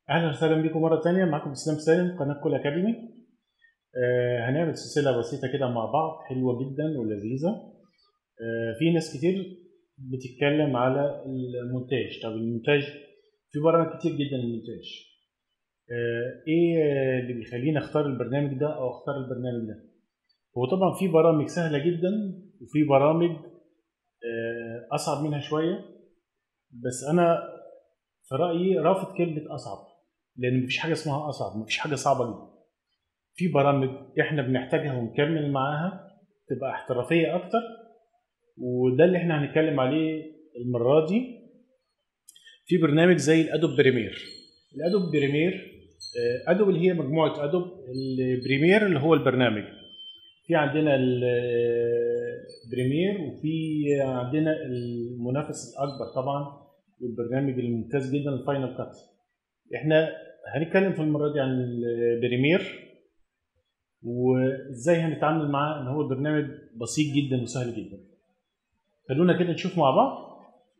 اهلا وسهلا بكم مره تانية معاكم اسلام سالم قناه كل اكاديمي آه هنعمل سلسله بسيطه كده مع بعض حلوه جدا ولذيذه آه في ناس كتير بتتكلم على المونتاج طب المونتاج في برامج كتير جدا للمونتاج آه ايه اللي بيخليني اختار البرنامج ده او اختار البرنامج ده هو طبعا في برامج سهله جدا وفي برامج آه اصعب منها شويه بس انا في رايي رافض كلمه اصعب لان مفيش حاجه اسمها اصعب مفيش حاجه صعبه جدا في برامج احنا بنحتاجها ونكمل معاها تبقى احترافيه اكتر وده اللي احنا هنتكلم عليه المره دي في برنامج زي الادوب بريمير الادوب بريمير ادوب اللي هي مجموعه ادوب البريمير اللي هو البرنامج في عندنا البريمير وفي عندنا المنافس الاكبر طبعا والبرنامج الممتاز جدا الفاينل كات احنا هنتكلم في المره دي عن البريمير وازاي هنتعامل معاه ان هو برنامج بسيط جدا وسهل جدا خلونا كده نشوف مع بعض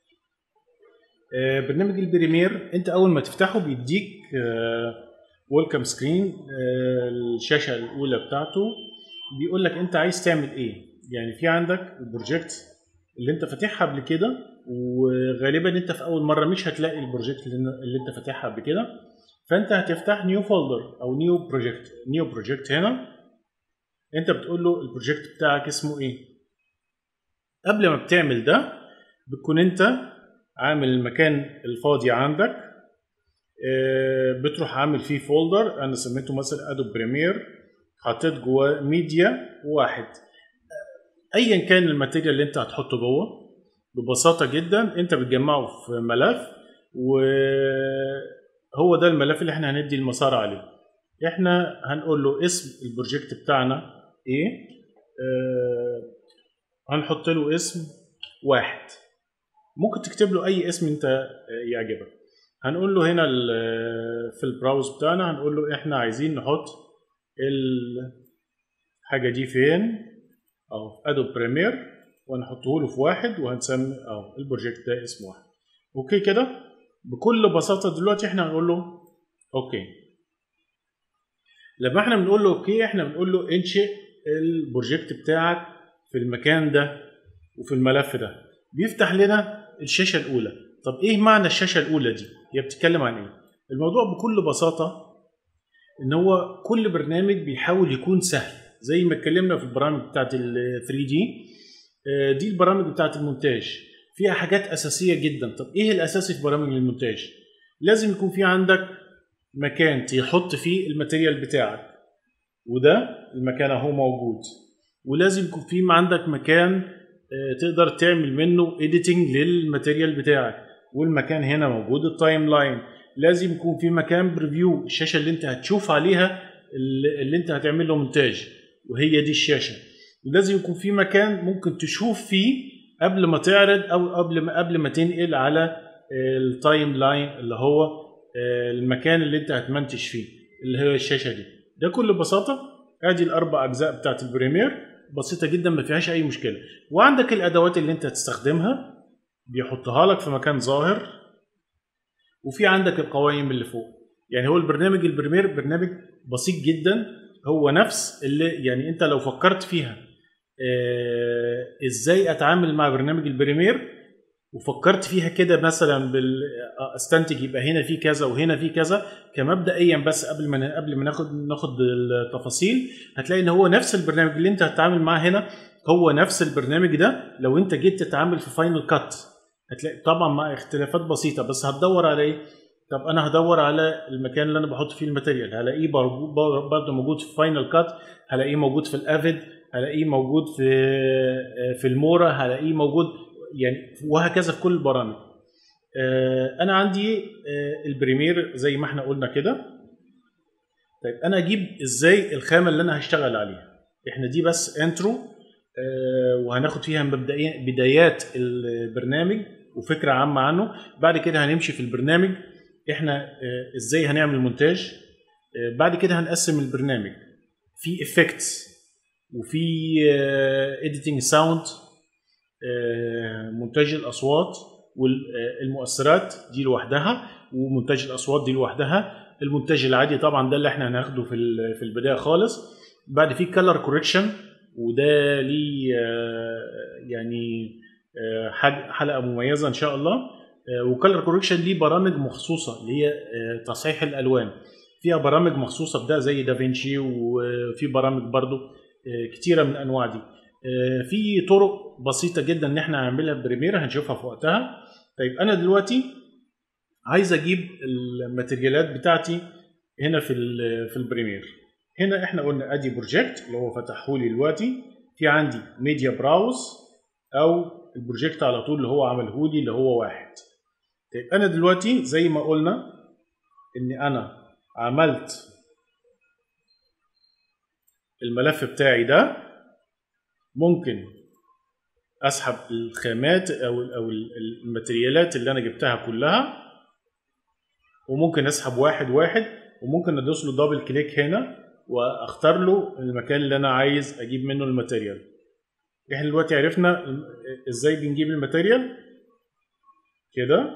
برنامج البريمير انت اول ما تفتحه بيديك ويلكم سكرين الشاشه الاولى بتاعته بيقول لك انت عايز تعمل ايه يعني في عندك البروجكت اللي انت فاتحها قبل كده وغالبا انت في اول مره مش هتلاقي البروجكت اللي انت فاتحها قبل كده فانت هتفتح نيو فولدر او نيو بروجكت نيو بروجكت هنا انت بتقول له البروجكت بتاعك اسمه ايه قبل ما بتعمل ده بتكون انت عامل المكان الفاضي عندك بتروح عامل فيه فولدر انا سميته مثلا ادوب بريمير حطيت جواه ميديا واحد ايا كان الماتيريال اللي انت هتحطه جوه ببساطة جدا انت بتجمعه في ملف وهو ده الملف اللي احنا هندي المسار عليه احنا هنقول له اسم البروجكت بتاعنا ايه اه هنحط له اسم واحد ممكن تكتب له اي اسم انت يعجبك هنقول له هنا في البراوز بتاعنا هنقول له احنا عايزين نحط الحاجة دي فين او ادوب بريمير وهنحطه له في واحد وهنسمي اه البروجكت ده اسمه واحد اوكي كده بكل بساطه دلوقتي احنا هنقول له اوكي لما احنا بنقول له اوكي احنا بنقول له انشئ البروجكت بتاعك في المكان ده وفي الملف ده بيفتح لنا الشاشه الاولى طب ايه معنى الشاشه الاولى دي هي بتتكلم عن ايه الموضوع بكل بساطه ان هو كل برنامج بيحاول يكون سهل زي ما اتكلمنا في البرامج بتاعت ال 3 دي دي البرامج بتاعت المونتاج فيها حاجات اساسيه جدا طب ايه الاساسي في برامج المونتاج لازم يكون في عندك مكان تحط فيه الماتيريال بتاعك وده المكان اهو موجود ولازم يكون في عندك مكان تقدر تعمل منه اديتنج للماتيريال بتاعك والمكان هنا موجود التايم لاين لازم يكون في مكان بريفيو الشاشه اللي انت هتشوف عليها اللي انت هتعمل له مونتاج وهي دي الشاشه لازم يكون في مكان ممكن تشوف فيه قبل ما تعرض او قبل ما قبل ما تنقل على التايم لاين اللي هو المكان اللي انت هتمنتج فيه اللي هي الشاشه دي ده كل بساطه ادي الاربع اجزاء بتاعت البريمير بسيطه جدا ما فيهاش اي مشكله وعندك الادوات اللي انت هتستخدمها بيحطها لك في مكان ظاهر وفي عندك القوائم اللي فوق يعني هو البرنامج البريمير برنامج بسيط جدا هو نفس اللي يعني انت لو فكرت فيها آه ازاي اتعامل مع برنامج البريمير وفكرت فيها كده مثلا بال استنتج يبقى هنا في كذا وهنا في كذا كمبدئيا بس قبل ما قبل ما ناخد ناخد التفاصيل هتلاقي ان هو نفس البرنامج اللي انت هتتعامل معاه هنا هو نفس البرنامج ده لو انت جيت تتعامل في فاينل كات هتلاقي طبعا مع اختلافات بسيطه بس هتدور على ايه طب انا هدور على المكان اللي انا بحط فيه الماتيريال هلاقيه برضه موجود في فاينل كات هلاقيه موجود في الافيد هلاقيه موجود في في المورا هلاقيه موجود يعني وهكذا في كل البرامج انا عندي البريمير زي ما احنا قلنا كده طيب انا اجيب ازاي الخامه اللي انا هشتغل عليها احنا دي بس انترو وهناخد فيها مبدئيا بدايات البرنامج وفكره عامه عنه بعد كده هنمشي في البرنامج احنا ازاي هنعمل مونتاج بعد كده هنقسم البرنامج في افكتس وفي اديتنج ساوند مونتاج الاصوات والمؤثرات دي لوحدها ومونتاج الاصوات دي لوحدها المونتاج العادي طبعا ده اللي احنا هناخده في ال- في البدايه خالص بعد فيه كلر كوريكشن وده ليه آه، يعني آه، حاج- حلقه مميزه ان شاء الله وكلر كوريكشن ليه برامج مخصوصه اللي هي آه، تصحيح الالوان فيها برامج مخصوصه بده زي دافينشي وفي برامج برضو آه، كتيره من الانواع دي آه، في طرق بسيطه جدا ان احنا نعملها بريمير هنشوفها في وقتها طيب انا دلوقتي عايز اجيب الماتريالات بتاعتي هنا في ال- في البريمير هنا احنا قلنا ادي بروجكت اللي هو فتحه لي دلوقتي في عندي ميديا براوز او البروجكت على طول اللي هو عمله لي اللي هو واحد طيب انا دلوقتي زي ما قلنا ان انا عملت الملف بتاعي ده ممكن اسحب الخامات او او الماتريالات اللي انا جبتها كلها وممكن اسحب واحد واحد وممكن ادوس له دبل كليك هنا واختار له المكان اللي انا عايز اجيب منه الماتيريال احنا دلوقتي عرفنا ازاي بنجيب الماتيريال كده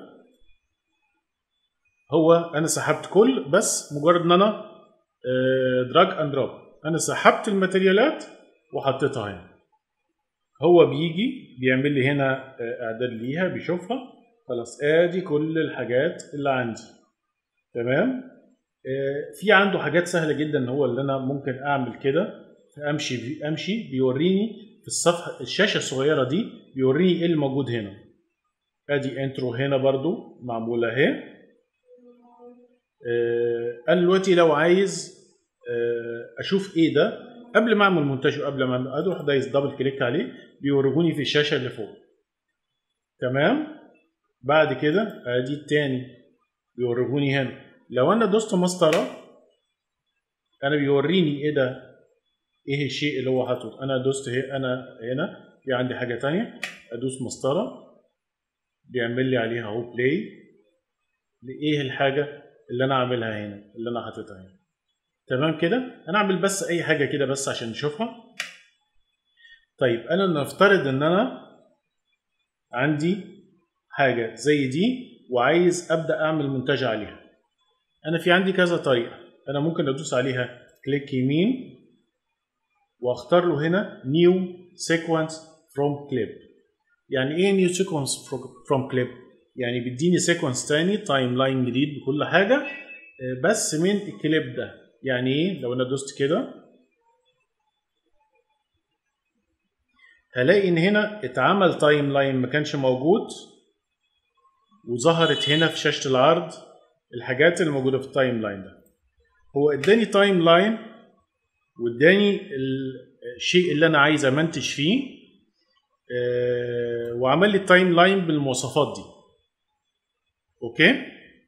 هو انا سحبت كل بس مجرد ان انا دراج اند دروب انا سحبت الماتيريالات وحطيتها هنا هو بيجي بيعمل لي هنا آه، اعداد ليها بيشوفها خلاص ادي كل الحاجات اللي عندي تمام آه، في عنده حاجات سهله جدا هو اللي انا ممكن اعمل كده امشي بي امشي بيوريني في الصفحه الشاشه الصغيره دي بيوريني ايه اللي موجود هنا ادي انترو هنا برضو معموله اهي آه، انا دلوقتي لو عايز آه، اشوف ايه ده قبل ما اعمل مونتاج وقبل ما أعمل- اروح دايس دبل كليك عليه بيوريهوني في الشاشه اللي فوق تمام بعد كده ادي التاني بيوريهوني هنا لو انا دوست مسطره انا بيوريني ايه ده ايه الشيء اللي هو حاطه انا دوست هي انا هنا في عندي حاجه تانية ادوس مسطره بيعمل لي عليها اهو بلاي لايه الحاجه اللي انا عاملها هنا اللي انا حاططها هنا تمام كده انا اعمل بس اي حاجه كده بس عشان نشوفها طيب انا نفترض ان انا عندي حاجه زي دي وعايز ابدا اعمل مونتاج عليها انا في عندي كذا طريقه انا ممكن ادوس عليها كليك يمين واختار له هنا نيو سيكونس فروم كليب يعني ايه نيو سيكونس فروم كليب يعني بيديني سيكونس تاني تايم لاين جديد بكل حاجه آه، بس من الكليب ده يعني ايه لو انا دوست كده هلاقي ان هنا اتعمل تايم لاين ما كانش موجود وظهرت هنا في شاشه العرض الحاجات اللي موجوده في التايم لاين ده هو اداني تايم لاين واداني الشيء اللي انا عايز امنتج فيه آه، وعمل لي التايم لاين بالمواصفات دي اوكي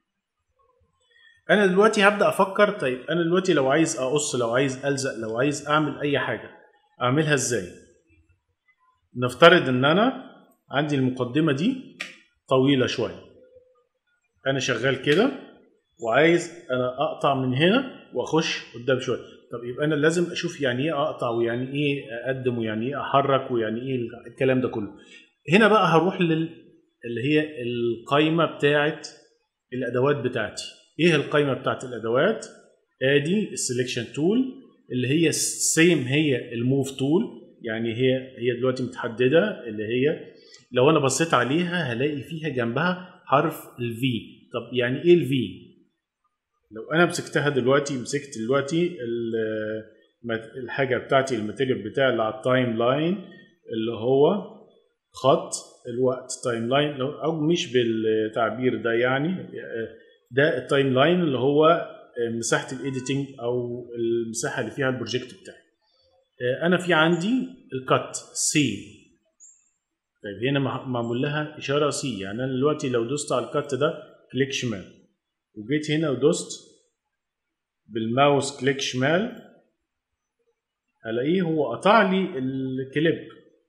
انا دلوقتي هبدا افكر طيب انا دلوقتي لو عايز اقص لو عايز الزق لو عايز اعمل اي حاجه اعملها ازاي نفترض ان انا عندي المقدمه دي طويله شويه انا شغال كده وعايز انا اقطع من هنا واخش قدام شويه طب يبقى انا لازم اشوف يعني ايه اقطع ويعني ايه اقدم ويعني ايه احرك ويعني ايه الكلام ده كله هنا بقى هروح لل اللي هي القايمه بتاعه الادوات بتاعتي ايه القايمه بتاعت الادوات ادي السلكشن تول اللي هي سيم هي الموف تول يعني هي هي دلوقتي متحدده اللي هي لو انا بصيت عليها هلاقي فيها جنبها حرف الفي طب يعني ايه الفي لو انا مسكتها دلوقتي مسكت دلوقتي ال- الحاجه بتاعتي الماتيريال بتاعي اللي على التايم لاين اللي هو خط الوقت تايم لاين او مش بالتعبير ده يعني ده التايم لاين اللي هو مساحه الايديتنج او المساحه اللي فيها البروجكت بتاعي انا في عندي الكات سي طيب هنا مع- معمول لها اشاره سي يعني انا دلوقتي لو دوست على الكات ده كليك شمال وجيت هنا ودوست بالماوس كليك شمال هلاقيه هو قطع لي الكليب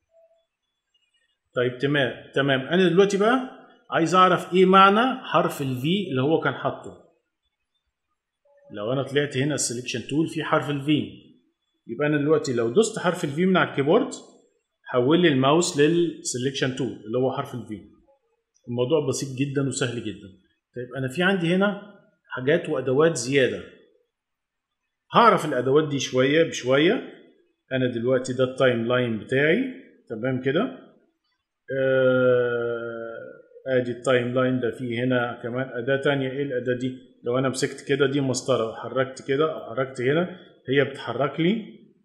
طيب تمام تمام انا دلوقتي بقى عايز اعرف ايه معنى حرف الفي اللي هو كان حاطه لو انا طلعت هنا السلكشن تول في حرف الفي يبقى انا دلوقتي لو دوست حرف الفي من على الكيبورد حول لي الماوس للسلكشن تول اللي هو حرف الفي الموضوع بسيط جدا وسهل جدا طيب انا في عندي هنا حاجات وادوات زياده هعرف الادوات دي شويه بشويه انا دلوقتي ده التايم لاين بتاعي تمام كده آه، ادي التايم لاين ده فيه هنا كمان اداه تانية ايه الاداه دي لو انا مسكت كده دي مسطره حركت كده او حركت هنا هي بتحرك لي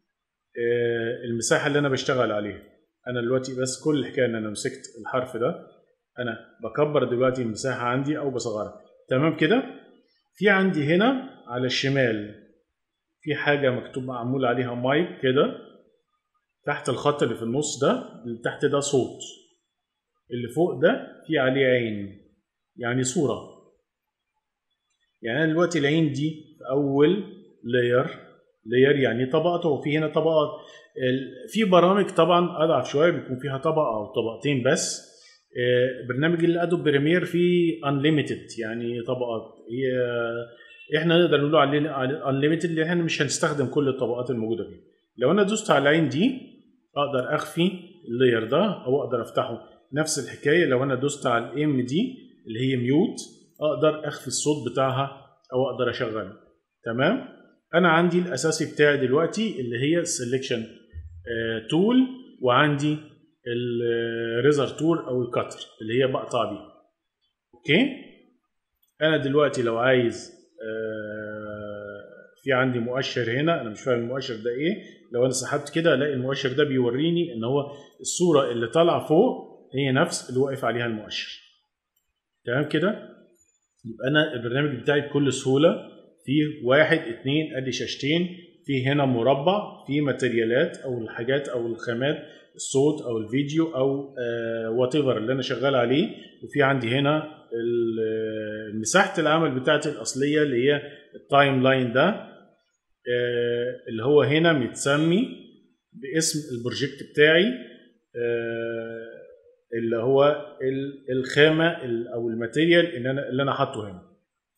آه، المساحه اللي انا بشتغل عليها انا دلوقتي بس كل الحكايه ان انا مسكت الحرف ده انا بكبر دلوقتي المساحه عندي او بصغرها تمام كده في عندي هنا على الشمال في حاجه مكتوب معمول عليها مايك كده تحت الخط اللي في النص ده اللي تحت ده صوت اللي فوق ده في عليه عين يعني صوره يعني انا دلوقتي العين دي في اول لاير لاير يعني طبقته وفي هنا طبقات ال- في برامج طبعا اضعف شويه بيكون فيها طبقه او طبقتين بس آه، برنامج الادوب بريمير فيه انليميتد يعني طبقات هي احنا نقدر نقول عليه انليميتد لان احنا مش هنستخدم كل الطبقات الموجوده فيه لو انا دوست على العين دي اقدر اخفي اللاير ده او اقدر افتحه نفس الحكايه لو انا دوست على الام دي اللي هي ميوت اقدر اخفي الصوت بتاعها او اقدر اشغله تمام انا عندي الاساسي بتاعي دلوقتي اللي هي السلكشن تول وعندي الريزر تول او الكتر اللي هي بقطع بيها اوكي انا دلوقتي لو عايز آه، في عندي مؤشر هنا انا مش فاهم المؤشر ده ايه لو انا سحبت كده الاقي المؤشر ده بيوريني ان هو الصوره اللي طالعه فوق هي نفس اللي واقف عليها المؤشر تمام كده يبقى انا البرنامج بتاعي بكل سهوله فيه واحد اتنين ادي شاشتين في هنا مربع في ماتريالات او الحاجات او الخامات الصوت او الفيديو او وات ايفر اللي انا شغال عليه وفي عندي هنا ال- مساحه العمل بتاعتي الاصليه اللي هي التايم لاين ده آه، اللي هو هنا متسمي باسم البروجكت بتاعي آه، اللي هو ال- الخامه ال- او الماتيريال اللي انا اللي انا حاطه هنا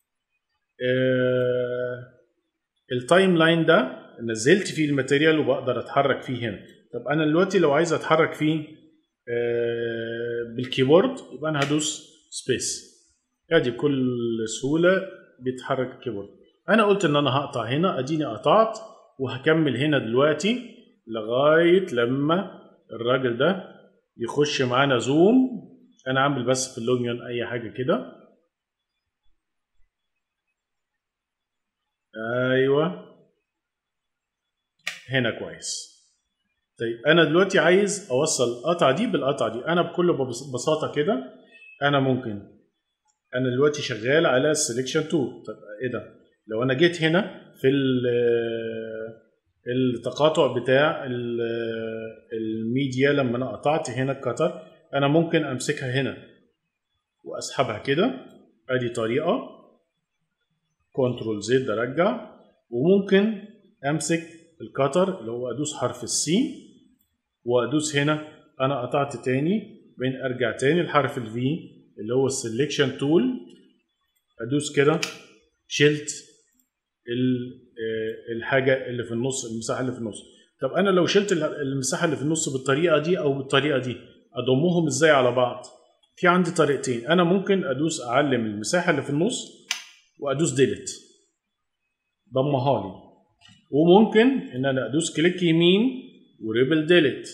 آه، التايم لاين ده نزلت فيه الماتيريال وبقدر اتحرك فيه هنا طب انا دلوقتي لو عايز اتحرك فيه آه، بالكيبورد يبقى انا هدوس سبيس ادي بكل سهوله بيتحرك الكيبورد انا قلت ان انا هقطع هنا اديني قطعت وهكمل هنا دلوقتي لغايه لما الراجل ده يخش معانا زوم انا عامل بس في اللونيون اي حاجه كده ايوه هنا كويس طيب انا دلوقتي عايز اوصل القطعه دي بالقطعه دي انا بكل ببس- بساطه كده انا ممكن انا دلوقتي شغال على السلكشن تول طب ايه ده لو انا جيت هنا في ال- التقاطع بتاع ال- الميديا لما انا قطعت هنا القطر انا ممكن امسكها هنا واسحبها كده ادي طريقه كنترول زد ارجع وممكن امسك القطر اللي هو ادوس حرف السي وادوس هنا انا قطعت تاني بين ارجع تاني لحرف الفي اللي هو السلكشن تول ادوس كده شلت ال- آه، الحاجه اللي في النص المساحه اللي في النص طب انا لو شلت ال- المساحه اللي في النص بالطريقه دي او بالطريقه دي اضمهم ازاي على بعض في عندي طريقتين انا ممكن ادوس اعلم المساحه اللي في النص وادوس ديلت ضمها لي وممكن ان انا ادوس كليك يمين وريبل ديلت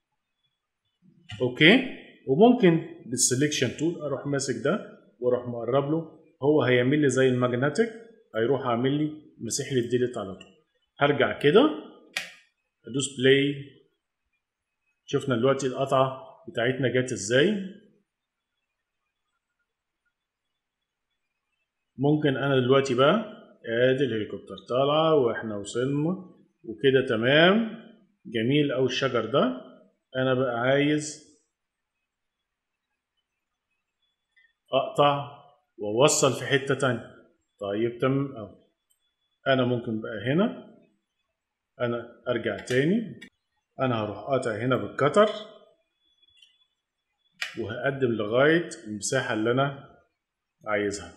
اوكي وممكن بالسلكشن تول اروح ماسك ده واروح مقرب له هو هيعمل لي زي الماجنتيك هيروح عامل لي مسح لي الديلت على طول هرجع كده ادوس بلاي شفنا دلوقتي القطعه بتاعتنا جت ازاي ممكن انا دلوقتي بقى ادي الهليكوبتر طالعه واحنا وصلنا وكده تمام جميل اوي الشجر ده انا بقى عايز اقطع واوصل في حته تانية طيب تمام أوي انا ممكن بقى هنا انا ارجع تاني انا هروح قاطع هنا بالكتر وهقدم لغايه المساحه اللي انا عايزها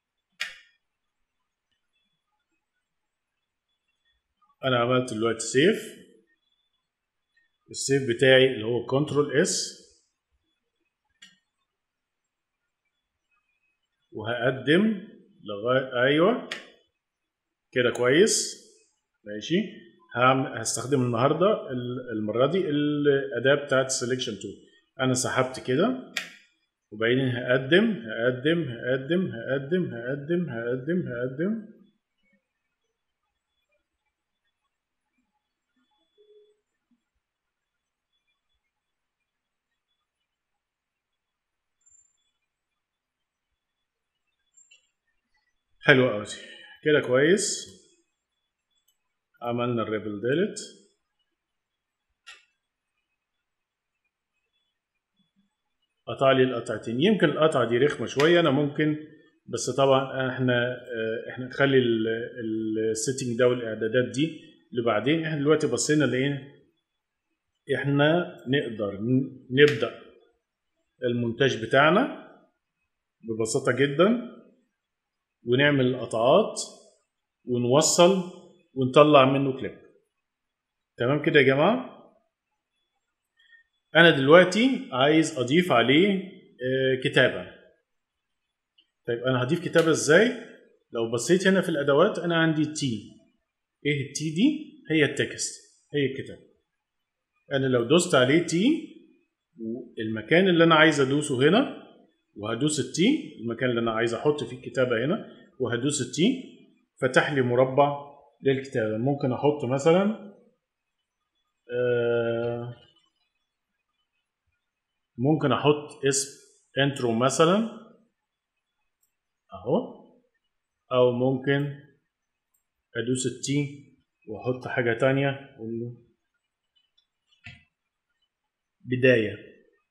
انا عملت دلوقتي سيف السيف بتاعي اللي هو كنترول اس وهقدم لغايه ايوه كده كويس ماشي هعمل هستخدم النهارده ال- المره دي الاداه بتاعت سelection تول انا سحبت كده وبعدين هقدم هقدم هقدم هقدم هقدم هقدم هقدم حلو قوي كده كويس عملنا الريبل ديلت قطع لي القطعتين يمكن القطعه دي رخمه شويه انا ممكن بس طبعا احنا اه، احنا نخلي السيتنج ده والاعدادات دي لبعدين احنا دلوقتي بصينا لقينا احنا نقدر ن- نبدا المونتاج بتاعنا ببساطه جدا ونعمل القطعات ونوصل ونطلع منه كليب تمام كده يا جماعه انا دلوقتي عايز اضيف عليه آه، كتابه طيب انا هضيف كتابه ازاي لو بصيت هنا في الادوات انا عندي تي ايه التي دي هي التكست هي الكتابه انا لو دوست عليه تي المكان اللي انا عايز ادوسه هنا وهدوس التي المكان اللي انا عايز احط فيه الكتابه هنا وهدوس التي فتح لي مربع للكتابه ممكن احط مثلا آه، ممكن احط اسم انترو مثلا اهو او ممكن ادوس التي واحط حاجه تانية اقول له بدايه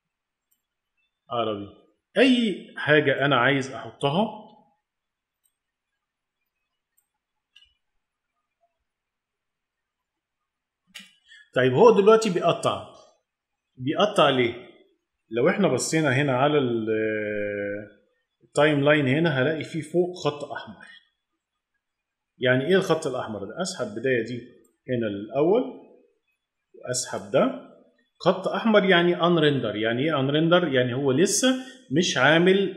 عربي اي حاجه انا عايز احطها طيب هو دلوقتي بيقطع بيقطع ليه لو احنا بصينا هنا على ال- التايم لاين هنا هلاقي فيه فوق خط احمر يعني ايه الخط الاحمر ده اسحب بدايه دي هنا الاول واسحب ده خط احمر يعني ان ريندر يعني ايه ان ريندر يعني هو لسه مش عامل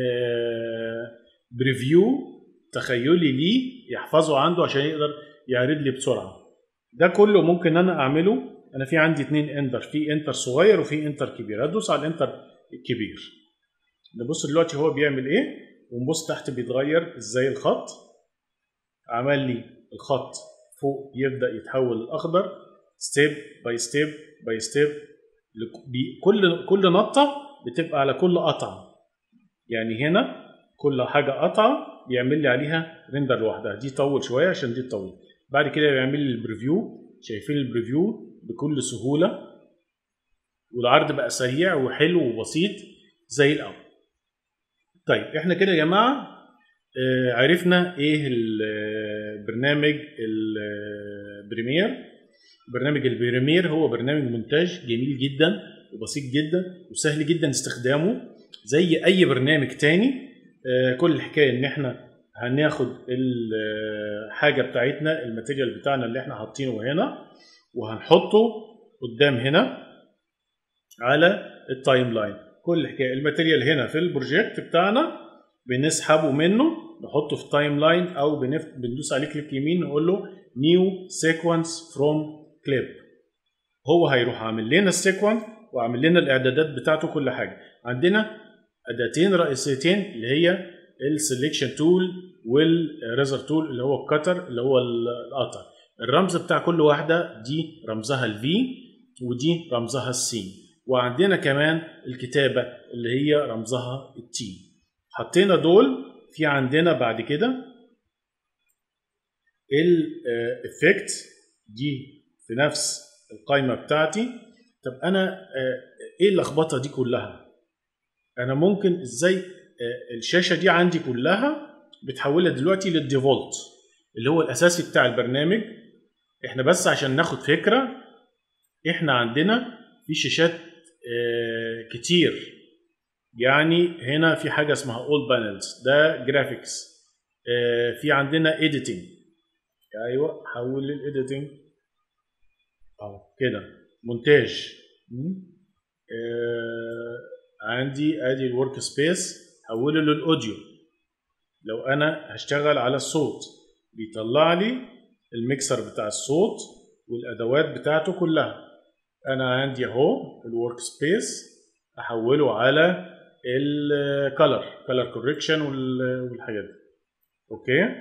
بريفيو تخيلي ليه يحفظه عنده عشان يقدر يعرض لي بسرعه ده كله ممكن انا اعمله انا في عندي اتنين انتر في انتر صغير وفي انتر كبير هدوس على الانتر الكبير نبص دلوقتي هو بيعمل ايه ونبص تحت بيتغير ازاي الخط عمل لي الخط فوق يبدا يتحول الاخضر ستيب باي ستيب باي ستيب كل كل نطه بتبقى على كل قطعه يعني هنا كل حاجه قطعه بيعمل لي عليها ريندر لوحدها دي طول شويه عشان دي تطول بعد كده بيعمل لي البريفيو شايفين البريفيو بكل سهوله والعرض بقى سريع وحلو وبسيط زي الاول طيب احنا كده يا جماعه آه، عرفنا ايه البرنامج البريمير برنامج البريمير هو برنامج مونتاج جميل جدا وبسيط جدا وسهل جدا استخدامه زي اي برنامج تاني آه، كل الحكايه ان احنا هناخد الحاجه بتاعتنا الماتيريال بتاعنا اللي احنا حاطينه هنا وهنحطه قدام هنا على التايم لاين كل الحكايه الماتيريال هنا في البروجكت بتاعنا بنسحبه منه نحطه في التايم لاين او بنف... بندوس عليه كليك يمين نقول له نيو سيكونس فروم كليب هو هيروح عامل لنا السيكونس وعامل لنا الاعدادات بتاعته كل حاجه عندنا اداتين رئيسيتين اللي هي السلكشن تول والريزر تول اللي هو الكتر اللي هو القطر الرمز بتاع كل واحده دي رمزها الفي ودي رمزها السي وعندنا كمان الكتابه اللي هي رمزها التي حطينا دول في عندنا بعد كده الافكت دي في نفس القائمه بتاعتي طب انا ايه اللخبطه دي كلها انا ممكن ازاي الشاشه دي عندي كلها بتحولها دلوقتي للديفولت اللي هو الاساسي بتاع البرنامج احنا بس عشان ناخد فكره احنا عندنا في شاشات كتير يعني هنا في حاجه اسمها اول بانلز ده جرافيكس في عندنا ايديتنج ايوه حول للايديتنج اهو كده مونتاج عندي ادي الورك سبيس حوله للاوديو لو انا هشتغل على الصوت بيطلع لي الميكسر بتاع الصوت والادوات بتاعته كلها انا عندي اهو الورك سبيس احوله على الكالر كالر كوركشن والحاجات دي اوكي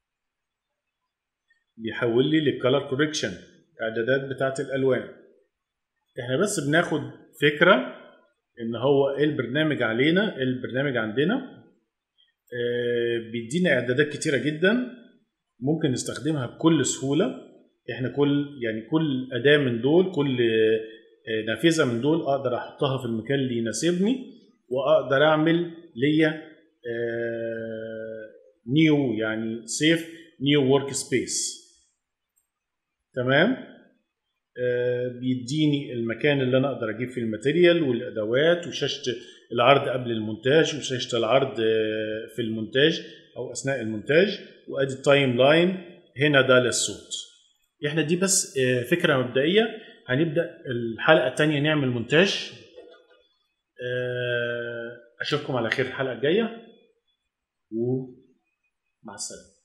بيحول لي للكالر كوركشن الاعدادات بتاعت الالوان احنا بس بناخد فكره ان هو ايه البرنامج علينا البرنامج عندنا آه، بيدينا اعدادات كتيره جدا ممكن نستخدمها بكل سهوله احنا كل يعني كل اداه من دول كل آه، نافذه من دول اقدر احطها في المكان اللي يناسبني واقدر اعمل ليا نيو يعني سيف نيو ورك سبيس تمام آه، بيديني المكان اللي انا اقدر اجيب فيه الماتيريال والادوات وشاشه العرض قبل المونتاج وشاشه العرض آه، في المونتاج او اثناء المونتاج وادي التايم لاين هنا ده للصوت احنا دي بس آه، فكره مبدئيه هنبدا الحلقه الثانيه نعمل مونتاج آه، اشوفكم على خير الحلقه الجايه ومع السلامه